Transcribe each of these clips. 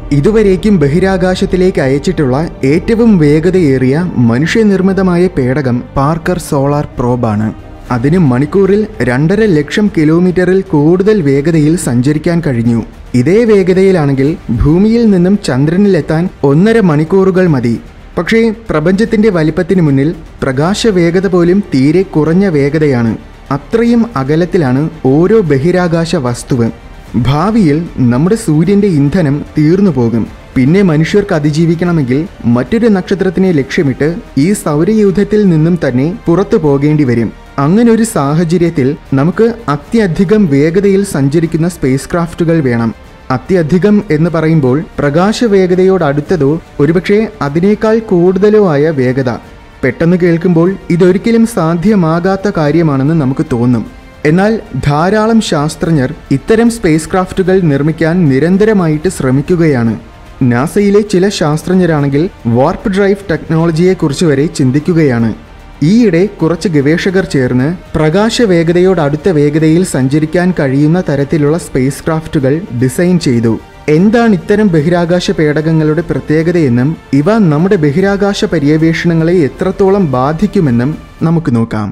ഇതുവരേക്കും ബഹിരാകാശത്തിലേക്ക് അയച്ചിട്ടുള്ള ഏറ്റവും വേഗതയേറിയ മനുഷ്യനിർമ്മിതമായ പേടകം പാർക്കർ സോളാർ പ്രോബാണ് അതിന് മണിക്കൂറിൽ രണ്ടര ലക്ഷം കിലോമീറ്ററിൽ കൂടുതൽ വേഗതയിൽ സഞ്ചരിക്കാൻ കഴിഞ്ഞു ഇതേ വേഗതയിലാണെങ്കിൽ ഭൂമിയിൽ നിന്നും ചന്ദ്രനിലെത്താൻ ഒന്നര മണിക്കൂറുകൾ മതി പക്ഷേ പ്രപഞ്ചത്തിന്റെ വലിപ്പത്തിന് മുന്നിൽ പ്രകാശ വേഗത പോലും തീരെ കുറഞ്ഞ വേഗതയാണ് അത്രയും അകലത്തിലാണ് ഓരോ ബഹിരാകാശ വസ്തുവും ഭാവിയിൽ നമ്മുടെ സൂര്യന്റെ ഇന്ധനം തീർന്നു പോകും പിന്നെ മനുഷ്യർക്ക് അതിജീവിക്കണമെങ്കിൽ മറ്റൊരു നക്ഷത്രത്തിനെ ലക്ഷ്യമിട്ട് ഈ സൗരയൂഥത്തിൽ നിന്നും തന്നെ പുറത്തു പോകേണ്ടി വരും അങ്ങനെ ഒരു സാഹചര്യത്തിൽ നമുക്ക് അത്യധികം വേഗതയിൽ സഞ്ചരിക്കുന്ന സ്പേസ് ക്രാഫ്റ്റുകൾ വേണം അത്യധികം എന്ന് പറയുമ്പോൾ പ്രകാശ വേഗതയോടടുത്തതോ ഒരുപക്ഷെ അതിനേക്കാൾ കൂടുതലോ ആയ വേഗത പെട്ടെന്ന് കേൾക്കുമ്പോൾ ഇതൊരിക്കലും സാധ്യമാകാത്ത കാര്യമാണെന്ന് നമുക്ക് തോന്നും എന്നാൽ ധാരാളം ശാസ്ത്രജ്ഞർ ഇത്തരം സ്പേസ് ക്രാഫ്റ്റുകൾ നിർമ്മിക്കാൻ നിരന്തരമായിട്ട് ശ്രമിക്കുകയാണ് നാസയിലെ ചില ശാസ്ത്രജ്ഞരാണെങ്കിൽ വാർപ്പ് ഡ്രൈവ് ടെക്നോളജിയെക്കുറിച്ച് വരെ ചിന്തിക്കുകയാണ് ഈയിടെ കുറച്ച് ഗവേഷകർ ചേർന്ന് പ്രകാശ വേഗതയോടടുത്ത വേഗതയിൽ സഞ്ചരിക്കാൻ കഴിയുന്ന തരത്തിലുള്ള സ്പേസ് ക്രാഫ്റ്റുകൾ ഡിസൈൻ ചെയ്തു എന്താണ് ഇത്തരം ബഹിരാകാശ പേടകങ്ങളുടെ പ്രത്യേകതയെന്നും ഇവ നമ്മുടെ ബഹിരാകാശ പര്യവേഷണങ്ങളെ എത്രത്തോളം ബാധിക്കുമെന്നും നമുക്ക് നോക്കാം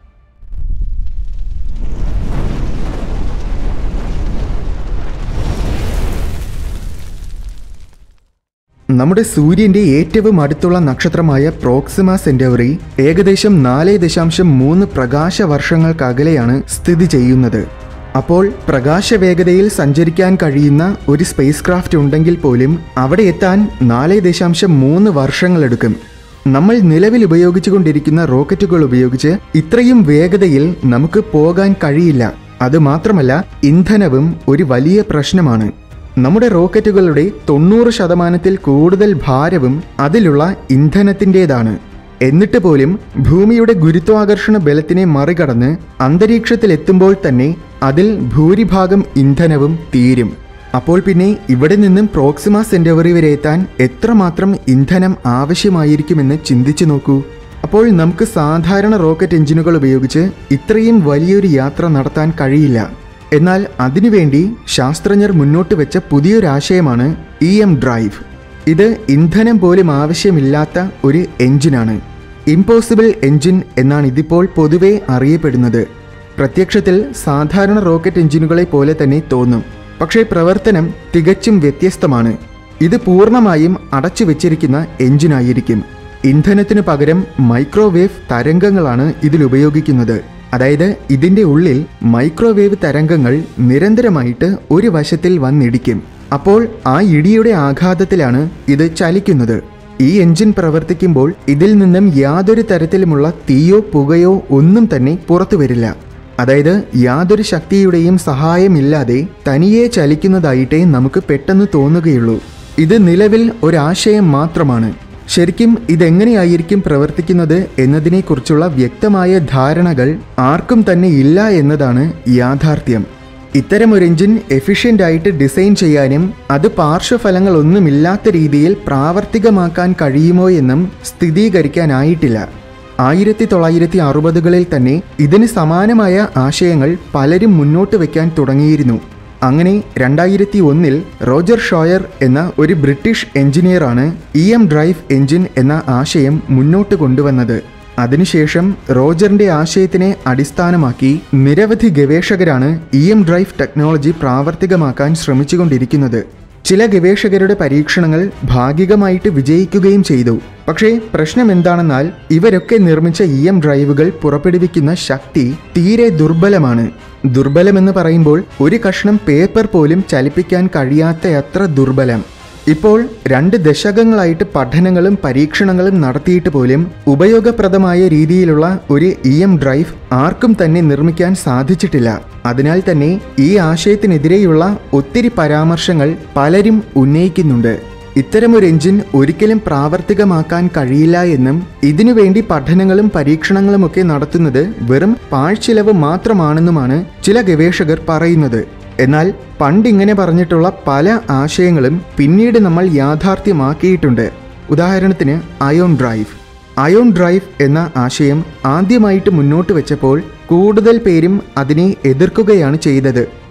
നമ്മുടെ സൂര്യന്റെ ഏറ്റവും അടുത്തുള്ള നക്ഷത്രമായ പ്രോക്സിമ സെന്റവറി ഏകദേശം നാല് ദശാംശം മൂന്ന് പ്രകാശ വർഷങ്ങൾക്കകലെയാണ് സ്ഥിതി ചെയ്യുന്നത് അപ്പോൾ പ്രകാശ വേഗതയിൽ സഞ്ചരിക്കാൻ കഴിയുന്ന ഒരു സ്പേസ് ക്രാഫ്റ്റ് ഉണ്ടെങ്കിൽ പോലും അവിടെ എത്താൻ നാല് ദശാംശം മൂന്ന് വർഷങ്ങളെടുക്കും നമ്മൾ നിലവിൽ ഉപയോഗിച്ചുകൊണ്ടിരിക്കുന്ന റോക്കറ്റുകൾ ഉപയോഗിച്ച് ഇത്രയും വേഗതയിൽ നമുക്ക് പോകാൻ കഴിയില്ല അതുമാത്രമല്ല ഇന്ധനവും ഒരു വലിയ പ്രശ്നമാണ് നമ്മുടെ റോക്കറ്റുകളുടെ തൊണ്ണൂറ് ശതമാനത്തിൽ കൂടുതൽ ഭാരവും അതിലുള്ള ഇന്ധനത്തിൻ്റെതാണ് എന്നിട്ട് പോലും ഭൂമിയുടെ ഗുരുത്വാകർഷണ ബലത്തിനെ മറികടന്ന് അന്തരീക്ഷത്തിലെത്തുമ്പോൾ തന്നെ അതിൽ ഭൂരിഭാഗം ഇന്ധനവും തീരും അപ്പോൾ പിന്നെ ഇവിടെ നിന്നും പ്രോക്സിമ സെന്റവറി വരെ എത്താൻ എത്രമാത്രം ഇന്ധനം ആവശ്യമായിരിക്കുമെന്ന് ചിന്തിച്ചു നോക്കൂ അപ്പോൾ നമുക്ക് സാധാരണ റോക്കറ്റ് എഞ്ചിനുകൾ ഉപയോഗിച്ച് ഇത്രയും വലിയൊരു യാത്ര നടത്താൻ കഴിയില്ല എന്നാൽ അതിനുവേണ്ടി ശാസ്ത്രജ്ഞർ മുന്നോട്ട് വെച്ച പുതിയൊരാശയമാണ് ഇ എം ഡ്രൈവ് ഇത് ഇന്ധനം പോലും ആവശ്യമില്ലാത്ത ഒരു എഞ്ചിനാണ് ഇമ്പോസിബിൾ എഞ്ചിൻ എന്നാണ് ഇതിപ്പോൾ പൊതുവെ അറിയപ്പെടുന്നത് പ്രത്യക്ഷത്തിൽ സാധാരണ റോക്കറ്റ് എഞ്ചിനുകളെ പോലെ തന്നെ തോന്നും പക്ഷേ പ്രവർത്തനം തികച്ചും വ്യത്യസ്തമാണ് ഇത് പൂർണ്ണമായും അടച്ചു വെച്ചിരിക്കുന്ന എഞ്ചിനായിരിക്കും ഇന്ധനത്തിനു പകരം മൈക്രോവേവ് തരംഗങ്ങളാണ് ഇതിൽ ഉപയോഗിക്കുന്നത് അതായത് ഇതിന്റെ ഉള്ളിൽ മൈക്രോവേവ് തരംഗങ്ങൾ നിരന്തരമായിട്ട് ഒരു വശത്തിൽ വന്നിടിക്കും അപ്പോൾ ആ ഇടിയുടെ ആഘാതത്തിലാണ് ഇത് ചലിക്കുന്നത് ഈ എഞ്ചിൻ പ്രവർത്തിക്കുമ്പോൾ ഇതിൽ നിന്നും യാതൊരു തരത്തിലുമുള്ള തീയോ പുകയോ ഒന്നും തന്നെ പുറത്തു വരില്ല അതായത് യാതൊരു ശക്തിയുടെയും സഹായമില്ലാതെ തനിയെ ചലിക്കുന്നതായിട്ടേ നമുക്ക് പെട്ടെന്ന് തോന്നുകയുള്ളൂ ഇത് നിലവിൽ ഒരാശയം മാത്രമാണ് ശരിക്കും ഇതെങ്ങനെയായിരിക്കും പ്രവർത്തിക്കുന്നത് എന്നതിനെക്കുറിച്ചുള്ള വ്യക്തമായ ധാരണകൾ ആർക്കും തന്നെ ഇല്ല എന്നതാണ് യാഥാർത്ഥ്യം ഇത്തരമൊരു എഞ്ചിൻ എഫിഷ്യൻ്റ് ആയിട്ട് ഡിസൈൻ ചെയ്യാനും അത് പാർശ്വഫലങ്ങളൊന്നുമില്ലാത്ത രീതിയിൽ പ്രാവർത്തികമാക്കാൻ കഴിയുമോ എന്നും സ്ഥിരീകരിക്കാനായിട്ടില്ല ആയിരത്തി തൊള്ളായിരത്തി അറുപതുകളിൽ തന്നെ ഇതിന് സമാനമായ ആശയങ്ങൾ പലരും മുന്നോട്ട് വയ്ക്കാൻ തുടങ്ങിയിരുന്നു അങ്ങനെ രണ്ടായിരത്തി ഒന്നിൽ റോജർ ഷോയർ എന്ന ഒരു ബ്രിട്ടീഷ് എഞ്ചിനീയറാണ് ഇ എം ഡ്രൈവ് എഞ്ചിൻ എന്ന ആശയം മുന്നോട്ട് കൊണ്ടുവന്നത് അതിനുശേഷം റോജറിന്റെ ആശയത്തിനെ അടിസ്ഥാനമാക്കി നിരവധി ഗവേഷകരാണ് ഇ എം ഡ്രൈവ് ടെക്നോളജി പ്രാവർത്തികമാക്കാൻ ശ്രമിച്ചുകൊണ്ടിരിക്കുന്നത് ചില ഗവേഷകരുടെ പരീക്ഷണങ്ങൾ ഭാഗികമായിട്ട് വിജയിക്കുകയും ചെയ്തു പക്ഷേ പ്രശ്നം എന്താണെന്നാൽ ഇവരൊക്കെ നിർമ്മിച്ച ഇ എം ഡ്രൈവുകൾ പുറപ്പെടുവിക്കുന്ന ശക്തി തീരെ ദുർബലമാണ് ദുർബലമെന്ന് പറയുമ്പോൾ ഒരു കഷ്ണം പേപ്പർ പോലും ചലിപ്പിക്കാൻ കഴിയാത്തയത്ര ദുർബലം ഇപ്പോൾ രണ്ട് ദശകങ്ങളായിട്ട് പഠനങ്ങളും പരീക്ഷണങ്ങളും നടത്തിയിട്ട് പോലും ഉപയോഗപ്രദമായ രീതിയിലുള്ള ഒരു ഇ എം ഡ്രൈവ് ആർക്കും തന്നെ നിർമ്മിക്കാൻ സാധിച്ചിട്ടില്ല അതിനാൽ തന്നെ ഈ ആശയത്തിനെതിരെയുള്ള ഒത്തിരി പരാമർശങ്ങൾ പലരും ഉന്നയിക്കുന്നുണ്ട് ഇത്തരമൊരു എഞ്ചിൻ ഒരിക്കലും പ്രാവർത്തികമാക്കാൻ കഴിയില്ല എന്നും ഇതിനുവേണ്ടി പഠനങ്ങളും പരീക്ഷണങ്ങളുമൊക്കെ നടത്തുന്നത് വെറും പാഴ്ചിലവ് മാത്രമാണെന്നുമാണ് ചില ഗവേഷകർ പറയുന്നത് എന്നാൽ പണ്ടിങ്ങനെ പറഞ്ഞിട്ടുള്ള പല ആശയങ്ങളും പിന്നീട് നമ്മൾ യാഥാർത്ഥ്യമാക്കിയിട്ടുണ്ട് ഉദാഹരണത്തിന് അയോൺ ഡ്രൈവ് അയോൺ ഡ്രൈവ് എന്ന ആശയം ആദ്യമായിട്ട് മുന്നോട്ട് വെച്ചപ്പോൾ കൂടുതൽ പേരും അതിനെ എതിർക്കുകയാണ് ചെയ്തത്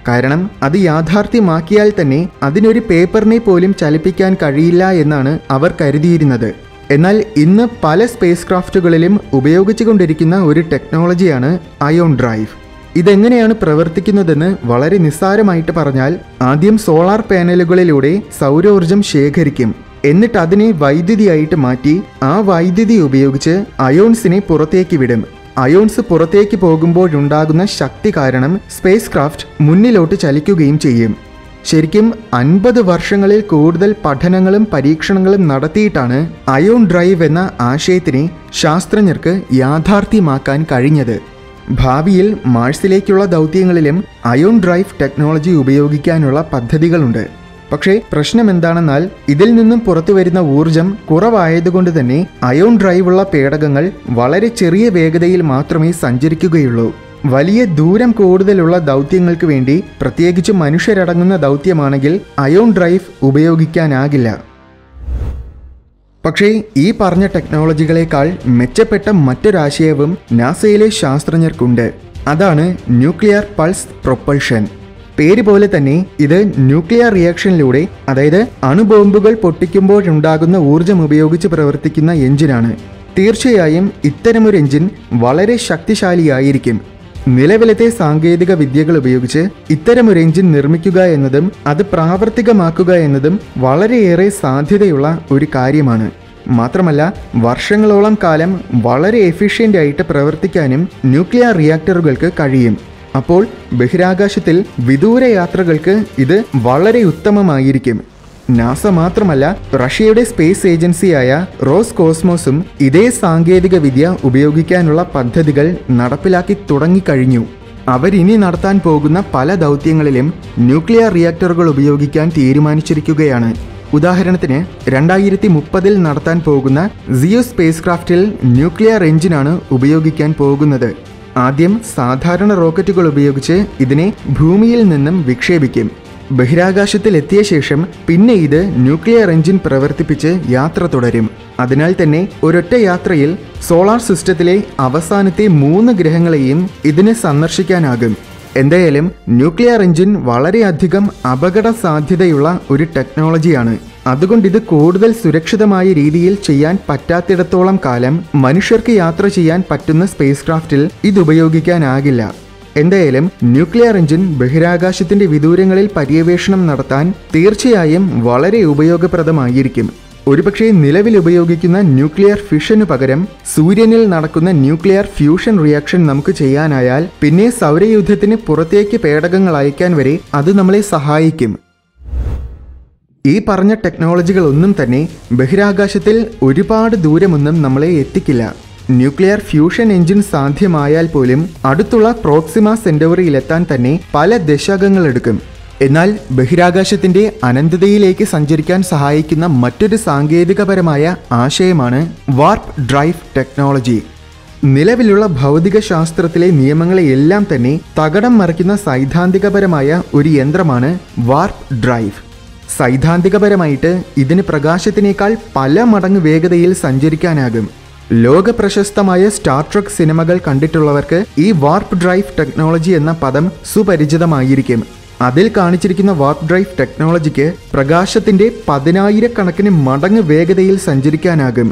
കാരണം അത് യാഥാർത്ഥ്യമാക്കിയാൽ തന്നെ അതിനൊരു പേപ്പറിനെ പോലും ചലിപ്പിക്കാൻ കഴിയില്ല എന്നാണ് അവർ കരുതിയിരുന്നത് എന്നാൽ ഇന്ന് പല സ്പേസ് ക്രാഫ്റ്റുകളിലും ഉപയോഗിച്ചുകൊണ്ടിരിക്കുന്ന ഒരു ടെക്നോളജിയാണ് അയോൺ ഡ്രൈവ് ഇതെങ്ങനെയാണ് പ്രവർത്തിക്കുന്നതെന്ന് വളരെ നിസ്സാരമായിട്ട് പറഞ്ഞാൽ ആദ്യം സോളാർ പാനലുകളിലൂടെ സൗരോർജം ശേഖരിക്കും എന്നിട്ട് അതിനെ വൈദ്യുതിയായിട്ട് മാറ്റി ആ വൈദ്യുതി ഉപയോഗിച്ച് അയോൺസിനെ പുറത്തേക്ക് വിടും അയോൺസ് പുറത്തേക്ക് പോകുമ്പോഴുണ്ടാകുന്ന ശക്തി കാരണം സ്പേസ് ക്രാഫ്റ്റ് മുന്നിലോട്ട് ചലിക്കുകയും ചെയ്യും ശരിക്കും അൻപത് വർഷങ്ങളിൽ കൂടുതൽ പഠനങ്ങളും പരീക്ഷണങ്ങളും നടത്തിയിട്ടാണ് അയോൺ ഡ്രൈവ് എന്ന ആശയത്തിനെ ശാസ്ത്രജ്ഞർക്ക് യാഥാർത്ഥ്യമാക്കാൻ കഴിഞ്ഞത് ഭാവിയിൽ മാഴ്സിലേക്കുള്ള ദൗത്യങ്ങളിലും അയോൺ ഡ്രൈവ് ടെക്നോളജി ഉപയോഗിക്കാനുള്ള പദ്ധതികളുണ്ട് പക്ഷേ പ്രശ്നം എന്താണെന്നാൽ ഇതിൽ നിന്നും പുറത്തു വരുന്ന ഊർജം കുറവായതുകൊണ്ട് തന്നെ അയോൺ ഡ്രൈവുള്ള പേടകങ്ങൾ വളരെ ചെറിയ വേഗതയിൽ മാത്രമേ സഞ്ചരിക്കുകയുള്ളൂ വലിയ ദൂരം കൂടുതലുള്ള ദൗത്യങ്ങൾക്ക് വേണ്ടി പ്രത്യേകിച്ച് മനുഷ്യരടങ്ങുന്ന ദൗത്യമാണെങ്കിൽ അയോൺ ഡ്രൈവ് ഉപയോഗിക്കാനാകില്ല പക്ഷേ ഈ പറഞ്ഞ ടെക്നോളജികളെക്കാൾ മെച്ചപ്പെട്ട മറ്റൊരാശയവും നാസയിലെ ശാസ്ത്രജ്ഞർക്കുണ്ട് അതാണ് ന്യൂക്ലിയർ പൾസ് പ്രൊപ്പൾഷൻ പേര് പോലെ തന്നെ ഇത് ന്യൂക്ലിയർ റിയാക്ഷനിലൂടെ അതായത് അണുബോംബുകൾ പൊട്ടിക്കുമ്പോഴുണ്ടാകുന്ന ഊർജം ഉപയോഗിച്ച് പ്രവർത്തിക്കുന്ന എഞ്ചിനാണ് തീർച്ചയായും ഇത്തരമൊരു എഞ്ചിൻ വളരെ ശക്തിശാലിയായിരിക്കും നിലവിലത്തെ സാങ്കേതിക വിദ്യകൾ ഉപയോഗിച്ച് ഇത്തരമൊരു എഞ്ചിൻ നിർമ്മിക്കുക എന്നതും അത് പ്രാവർത്തികമാക്കുക എന്നതും വളരെയേറെ സാധ്യതയുള്ള ഒരു കാര്യമാണ് മാത്രമല്ല വർഷങ്ങളോളം കാലം വളരെ എഫിഷ്യൻ്റ് ആയിട്ട് പ്രവർത്തിക്കാനും ന്യൂക്ലിയർ റിയാക്ടറുകൾക്ക് കഴിയും അപ്പോൾ ബഹിരാകാശത്തിൽ വിദൂര യാത്രകൾക്ക് ഇത് വളരെ ഉത്തമമായിരിക്കും നാസ മാത്രമല്ല റഷ്യയുടെ സ്പേസ് ഏജൻസിയായ റോസ് കോസ്മോസും ഇതേ സാങ്കേതിക വിദ്യ ഉപയോഗിക്കാനുള്ള പദ്ധതികൾ നടപ്പിലാക്കി തുടങ്ങിക്കഴിഞ്ഞു അവരിനി നടത്താൻ പോകുന്ന പല ദൗത്യങ്ങളിലും ന്യൂക്ലിയർ റിയാക്ടറുകൾ ഉപയോഗിക്കാൻ തീരുമാനിച്ചിരിക്കുകയാണ് ഉദാഹരണത്തിന് രണ്ടായിരത്തി മുപ്പതിൽ നടത്താൻ പോകുന്ന സിയോ സ്പേസ് ക്രാഫ്റ്റിൽ ന്യൂക്ലിയർ എഞ്ചിനാണ് ഉപയോഗിക്കാൻ പോകുന്നത് ആദ്യം സാധാരണ റോക്കറ്റുകൾ ഉപയോഗിച്ച് ഇതിനെ ഭൂമിയിൽ നിന്നും വിക്ഷേപിക്കും ബഹിരാകാശത്തിൽ എത്തിയ ശേഷം പിന്നെ ഇത് ന്യൂക്ലിയർ എഞ്ചിൻ പ്രവർത്തിപ്പിച്ച് യാത്ര തുടരും അതിനാൽ തന്നെ ഒരൊറ്റ യാത്രയിൽ സോളാർ സിസ്റ്റത്തിലെ അവസാനത്തെ മൂന്ന് ഗ്രഹങ്ങളെയും ഇതിന് സന്ദർശിക്കാനാകും എന്തായാലും ന്യൂക്ലിയർ എഞ്ചിൻ വളരെയധികം അപകട സാധ്യതയുള്ള ഒരു ടെക്നോളജിയാണ് അതുകൊണ്ട് ഇത് കൂടുതൽ സുരക്ഷിതമായ രീതിയിൽ ചെയ്യാൻ പറ്റാത്തിടത്തോളം കാലം മനുഷ്യർക്ക് യാത്ര ചെയ്യാൻ പറ്റുന്ന സ്പേസ് ക്രാഫ്റ്റിൽ ഇത് ഉപയോഗിക്കാനാകില്ല എന്തായാലും ന്യൂക്ലിയർ എഞ്ചിൻ ബഹിരാകാശത്തിന്റെ വിദൂരങ്ങളിൽ പര്യവേഷണം നടത്താൻ തീർച്ചയായും വളരെ ഉപയോഗപ്രദമായിരിക്കും ഒരുപക്ഷെ നിലവിൽ ഉപയോഗിക്കുന്ന ന്യൂക്ലിയർ ഫിഷനു പകരം സൂര്യനിൽ നടക്കുന്ന ന്യൂക്ലിയർ ഫ്യൂഷൻ റിയാക്ഷൻ നമുക്ക് ചെയ്യാനായാൽ പിന്നെ സൗരയൂഥത്തിന് പുറത്തേക്ക് പേടകങ്ങൾ അയക്കാൻ വരെ അത് നമ്മളെ സഹായിക്കും ഈ പറഞ്ഞ ടെക്നോളജികളൊന്നും തന്നെ ബഹിരാകാശത്തിൽ ഒരുപാട് ദൂരമൊന്നും നമ്മളെ എത്തിക്കില്ല ന്യൂക്ലിയർ ഫ്യൂഷൻ എഞ്ചിൻ സാധ്യമായാൽ പോലും അടുത്തുള്ള പ്രോക്സിമ സെന്റോറിയിലെത്താൻ തന്നെ പല ദശകങ്ങളെടുക്കും എന്നാൽ ബഹിരാകാശത്തിന്റെ അനന്തതയിലേക്ക് സഞ്ചരിക്കാൻ സഹായിക്കുന്ന മറ്റൊരു സാങ്കേതികപരമായ ആശയമാണ് വാർപ്പ് ഡ്രൈവ് ടെക്നോളജി നിലവിലുള്ള ഭൗതിക ശാസ്ത്രത്തിലെ നിയമങ്ങളെയെല്ലാം തന്നെ തകടം മറിക്കുന്ന സൈദ്ധാന്തികപരമായ ഒരു യന്ത്രമാണ് വാർപ്പ് ഡ്രൈവ് സൈദ്ധാന്തികപരമായിട്ട് ഇതിന് പ്രകാശത്തിനേക്കാൾ പല മടങ്ങ് വേഗതയിൽ സഞ്ചരിക്കാനാകും ലോക പ്രശസ്തമായ സ്റ്റാർ ട്രക്ക് സിനിമകൾ കണ്ടിട്ടുള്ളവർക്ക് ഈ വാർപ്പ് ഡ്രൈവ് ടെക്നോളജി എന്ന പദം സുപരിചിതമായിരിക്കും അതിൽ കാണിച്ചിരിക്കുന്ന വാർപ്പ് ഡ്രൈവ് ടെക്നോളജിക്ക് പ്രകാശത്തിന്റെ പതിനായിരക്കണക്കിന് മടങ്ങ് വേഗതയിൽ സഞ്ചരിക്കാനാകും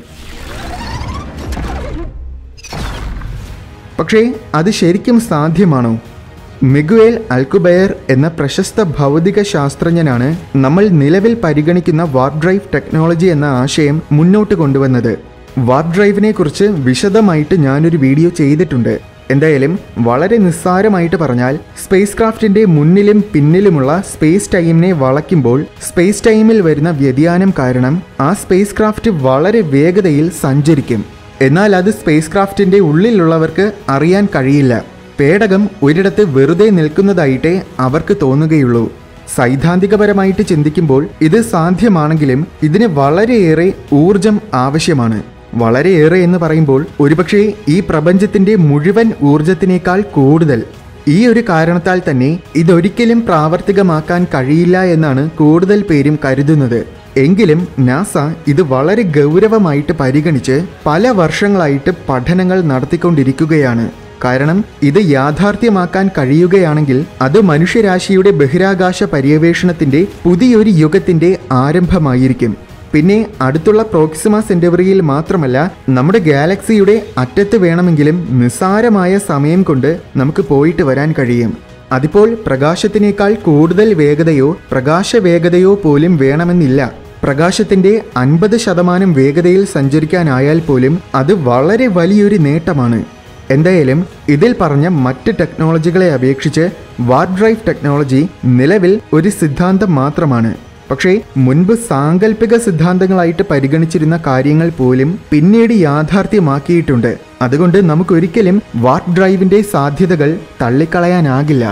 പക്ഷേ അത് ശരിക്കും സാധ്യമാണോ മിഗുവേൽ അൽക്കുബയർ എന്ന പ്രശസ്ത ഭൗതിക ശാസ്ത്രജ്ഞനാണ് നമ്മൾ നിലവിൽ പരിഗണിക്കുന്ന വാർപ്പ് ഡ്രൈവ് ടെക്നോളജി എന്ന ആശയം മുന്നോട്ട് കൊണ്ടുവന്നത് വാർപ്പ് ഡ്രൈവിനെ കുറിച്ച് വിശദമായിട്ട് ഞാനൊരു വീഡിയോ ചെയ്തിട്ടുണ്ട് എന്തായാലും വളരെ നിസ്സാരമായിട്ട് പറഞ്ഞാൽ സ്പേസ് ക്രാഫ്റ്റിന്റെ മുന്നിലും പിന്നിലുമുള്ള സ്പേസ് ടൈമിനെ വളയ്ക്കുമ്പോൾ സ്പേസ് ടൈമിൽ വരുന്ന വ്യതിയാനം കാരണം ആ സ്പേസ് ക്രാഫ്റ്റ് വളരെ വേഗതയിൽ സഞ്ചരിക്കും എന്നാൽ അത് സ്പേസ് ക്രാഫ്റ്റിന്റെ ഉള്ളിലുള്ളവർക്ക് അറിയാൻ കഴിയില്ല പേടകം ഒരിടത്ത് വെറുതെ നിൽക്കുന്നതായിട്ടേ അവർക്ക് തോന്നുകയുള്ളൂ സൈദ്ധാന്തികപരമായിട്ട് ചിന്തിക്കുമ്പോൾ ഇത് സാധ്യമാണെങ്കിലും ഇതിന് വളരെയേറെ ഊർജം ആവശ്യമാണ് വളരെയേറെ എന്ന് പറയുമ്പോൾ ഒരുപക്ഷെ ഈ പ്രപഞ്ചത്തിന്റെ മുഴുവൻ ഊർജത്തിനേക്കാൾ കൂടുതൽ ഈ ഒരു കാരണത്താൽ തന്നെ ഇതൊരിക്കലും പ്രാവർത്തികമാക്കാൻ കഴിയില്ല എന്നാണ് കൂടുതൽ പേരും കരുതുന്നത് എങ്കിലും നാസ ഇത് വളരെ ഗൗരവമായിട്ട് പരിഗണിച്ച് പല വർഷങ്ങളായിട്ട് പഠനങ്ങൾ നടത്തിക്കൊണ്ടിരിക്കുകയാണ് കാരണം ഇത് യാഥാർത്ഥ്യമാക്കാൻ കഴിയുകയാണെങ്കിൽ അത് മനുഷ്യരാശിയുടെ ബഹിരാകാശ പര്യവേഷണത്തിന്റെ പുതിയൊരു യുഗത്തിന്റെ ആരംഭമായിരിക്കും പിന്നെ അടുത്തുള്ള പ്രോക്സിമ സെന്റവറിയിൽ മാത്രമല്ല നമ്മുടെ ഗാലക്സിയുടെ അറ്റത്ത് വേണമെങ്കിലും നിസ്സാരമായ സമയം കൊണ്ട് നമുക്ക് പോയിട്ട് വരാൻ കഴിയും അതിപ്പോൾ പ്രകാശത്തിനേക്കാൾ കൂടുതൽ വേഗതയോ പ്രകാശ വേഗതയോ പോലും വേണമെന്നില്ല പ്രകാശത്തിന്റെ അൻപത് ശതമാനം വേഗതയിൽ സഞ്ചരിക്കാനായാൽ പോലും അത് വളരെ വലിയൊരു നേട്ടമാണ് എന്തായാലും ഇതിൽ പറഞ്ഞ മറ്റ് ടെക്നോളജികളെ അപേക്ഷിച്ച് വാർഡ് ഡ്രൈവ് ടെക്നോളജി നിലവിൽ ഒരു സിദ്ധാന്തം മാത്രമാണ് പക്ഷേ മുൻപ് സാങ്കല്പിക സിദ്ധാന്തങ്ങളായിട്ട് പരിഗണിച്ചിരുന്ന കാര്യങ്ങൾ പോലും പിന്നീട് യാഥാർത്ഥ്യമാക്കിയിട്ടുണ്ട് അതുകൊണ്ട് നമുക്കൊരിക്കലും വാർഡ് ഡ്രൈവിന്റെ സാധ്യതകൾ തള്ളിക്കളയാനാകില്ല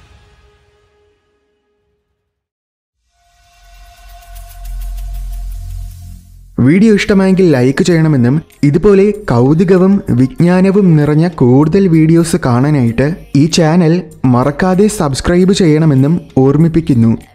വീഡിയോ ഇഷ്ടമായെങ്കിൽ ലൈക്ക് ചെയ്യണമെന്നും ഇതുപോലെ കൗതുകവും വിജ്ഞാനവും നിറഞ്ഞ കൂടുതൽ വീഡിയോസ് കാണാനായിട്ട് ഈ ചാനൽ മറക്കാതെ സബ്സ്ക്രൈബ് ചെയ്യണമെന്നും ഓർമ്മിപ്പിക്കുന്നു